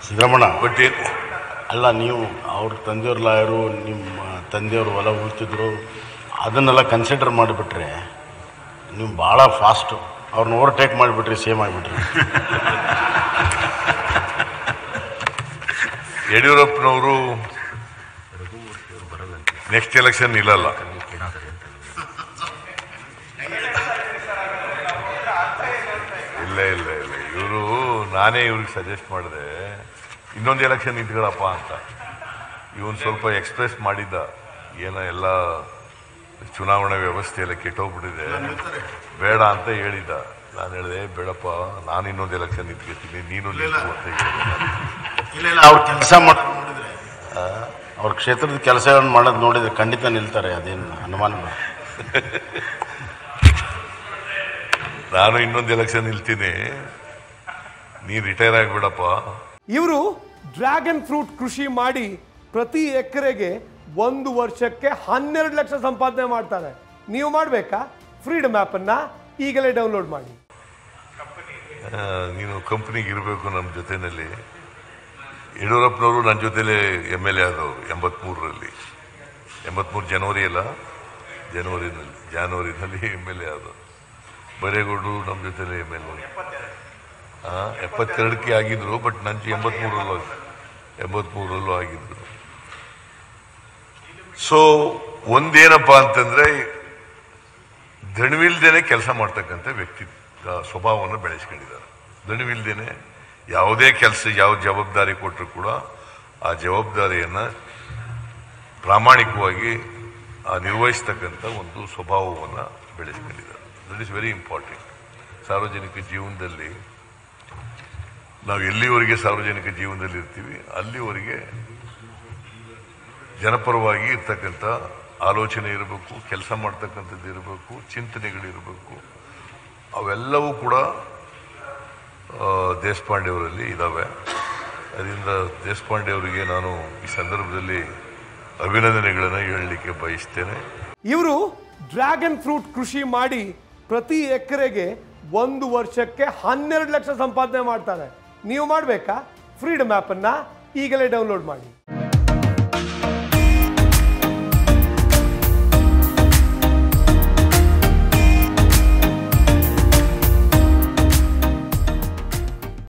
Siddaramanna but ಏನು ಅಲ್ಲ ನೀವು ಅವ್ರ ತಂದೆಯವ್ರ ಲಾಯರು ನಿಮ್ಮ ತಂದೆಯವ್ರ ಹೊಲ ಉಳ್ತಿದ್ರು ಅದನ್ನೆಲ್ಲ ಕನ್ಸಿಡರ್ ಮಾಡಿಬಿಟ್ರೆ ನೀವು ಭಾಳ ಫಾಸ್ಟು ಅವ್ರನ್ನ ಓವರ್ಟೇಕ್ ಮಾಡಿಬಿಟ್ರಿ ಸೇಮ್ ಆಗಿಬಿಟ್ರಿ ಯಡಿಯೂರಪ್ಪನವರು ನೆಕ್ಸ್ಟ್ ಎಲೆಕ್ಷನ್ ನಿಲ್ಲಲ್ಲ ಇಲ್ಲ ಇಲ್ಲ ಇಲ್ಲ ಇವರು ನಾನೇ ಇವ್ರಿಗೆ ಸಜೆಸ್ಟ್ ಮಾಡಿದೆ ಇನ್ನೊಂದು ಎಲೆಕ್ಷನ್ ನಿಂತ್ಕೊಳ್ಳಪ್ಪ ಅಂತ ಇವನು ಸ್ವಲ್ಪ ಎಕ್ಸ್ಪ್ರೆಸ್ ಮಾಡಿದ್ದ ಏನೋ ಎಲ್ಲ ಚುನಾವಣಾ ವ್ಯವಸ್ಥೆ ಎಲ್ಲ ಕೆಟ್ಟೋಗ್ಬಿಟ್ಟಿದೆ ಬೇಡ ಅಂತ ಹೇಳಿದ್ದ ನಾನು ಹೇಳಿದೆ ಬೇಡಪ್ಪ ನಾನು ಇನ್ನೊಂದು ಎಲೆಕ್ಷನ್ ನಿಂತ್ಕೊತೀನಿ ನೀನು ನಿಂತ್ಕೊ ಅಂತ ಹೇಳಿದೆ ನಾನು. ಇಲ್ಲ ಇಲ್ಲ ಅವ್ರು ಕೆಲಸ ಮಾಡೋದು ನೋಡಿದ್ರೆ ಆ, ಅವ್ರ ಕ್ಷೇತ್ರದ ಕೆಲಸಗಳನ್ನು ಮಾಡೋದು ನೋಡಿದ್ರೆ ಖಂಡಿತ ನಿಲ್ತಾರೆ ಅದೇನು ಅನುಮಾನ ಬೇಡ. ನಾನು ಇನ್ನೊಂದು ಎಲೆಕ್ಷನ್ ನಿಲ್ತೀನಿ ನೀ ರಿಟೈರ್ ಆಗಿಬಿಡಪ್ಪ ಇವರು ಡ್ರ್ಯಾಗನ್ ಫ್ರೂಟ್ ಕೃಷಿ ಮಾಡಿ ಪ್ರತಿ ಎಕರೆಗೆ ಒಂದು ವರ್ಷಕ್ಕೆ ಹನ್ನೆರಡು ಲಕ್ಷ ಸಂಪಾದನೆ ಮಾಡ್ತಾರೆ ನೀವು ಮಾಡಬೇಕಾ ಫ್ರೀಡಮ್ ಆ್ಯಪನ್ನು ಈಗಲೇ ಡೌನ್ಲೋಡ್ ಮಾಡಿ ಆ, ನೀನು ಕಂಪ್ನಿಗೆ ಇರಬೇಕು ನಮ್ಮ ಜೊತೆಯಲ್ಲಿ ಯಡಿಯೂರಪ್ಪನವರು ನನ್ನ ಜೊತೆಲೇ ಎಮ್ ಎಲ್ ಎ ಆದವರು ಎಂಬತ್ಮೂರರಲ್ಲಿ ಎಂಬತ್ಮೂರು ಜನವರಿ ಅಲ್ಲ ಜನವರಿನಲ್ಲಿ ಜಾನ್ವರಿನಲ್ಲಿ ಎಮ್ ಎಲ್ ಎ ಆದವರು ಬರೇಗೌಡರು ನಮ್ಮ ಜೊತೆಲೇ ಎಮ್ ಎಲ್ ಎ ಎಪ್ಪತ್ತೆರಡಕ್ಕೆ ಆಗಿದ್ರು ಬಟ್ ನನ್ನ ಎಂಬತ್ಮೂರಲ್ಲೂ ಎಂಬತ್ಮೂರಲ್ಲೂ ಆಗಿದ್ರು ಸೊ ಒಂದೇನಪ್ಪ ಅಂತಂದ್ರೆ ದಣಿವಿಲ್ದೇನೆ ಕೆಲಸ ಮಾಡ್ತಕ್ಕಂಥ ವ್ಯಕ್ತಿ ಆ, ಸ್ವಭಾವವನ್ನು ಬೆಳೆಸ್ಕೊಂಡಿದ್ದಾರೆ ದಣಿವಿಲ್ದೇನೆ ಯಾವುದೇ ಕೆಲಸ ಯಾವ ಜವಾಬ್ದಾರಿ ಕೊಟ್ಟರು ಕೂಡ ಆ ಜವಾಬ್ದಾರಿಯನ್ನು ಪ್ರಾಮಾಣಿಕವಾಗಿ ಆ, ನಿರ್ವಹಿಸ್ತಕ್ಕಂಥ ಒಂದು ಸ್ವಭಾವವನ್ನು ಬೆಳೆಸ್ಕೊಂಡಿದ್ದಾರೆ ದಟ್ ಇಸ್ ವೆರಿ ಇಂಪಾರ್ಟೆಂಟ್ ಸಾರ್ವಜನಿಕ ಜೀವನದಲ್ಲಿ ನಾವು ಎಲ್ಲಿವರೆಗೆ ಸಾರ್ವಜನಿಕ ಜೀವನದಲ್ಲಿ ಇರ್ತೀವಿ ಅಲ್ಲಿವರೆಗೆ ಜನಪರವಾಗಿ ಇರ್ತಕ್ಕಂಥ ಆಲೋಚನೆ ಇರಬೇಕು ಕೆಲಸ ಮಾಡ್ತಕ್ಕಂಥದ್ದು ಇರಬೇಕು ಚಿಂತನೆಗಳಿರಬೇಕು ಅವೆಲ್ಲವೂ ಕೂಡ ಆ, ದೇಶಪಾಂಡೆ ಅವರಲ್ಲಿ ಇದ್ದಾವೆ ಅದರಿಂದ ದೇಶಪಾಂಡೆ ಅವರಿಗೆ ನಾನು ಈ ಸಂದರ್ಭದಲ್ಲಿ ಅಭಿನಂದನೆಗಳನ್ನು ಹೇಳಲಿಕ್ಕೆ ಬಯಸ್ತೇನೆ ಇವರು ಡ್ರ್ಯಾಗನ್ ಫ್ರೂಟ್ ಕೃಷಿ ಮಾಡಿ ಪ್ರತಿ ಎಕರೆಗೆ ಒಂದು ವರ್ಷಕ್ಕೆ ಹನ್ನೆರಡು ಲಕ್ಷ ಸಂಪಾದನೆ ಮಾಡ್ತಾರೆ ನೀವು ಮಾಡಬೇಕಾ ಫ್ರೀಡಮ್ ಆ್ಯಪನ್ನು ಈಗಲೇ ಡೌನ್ಲೋಡ್ ಮಾಡಿ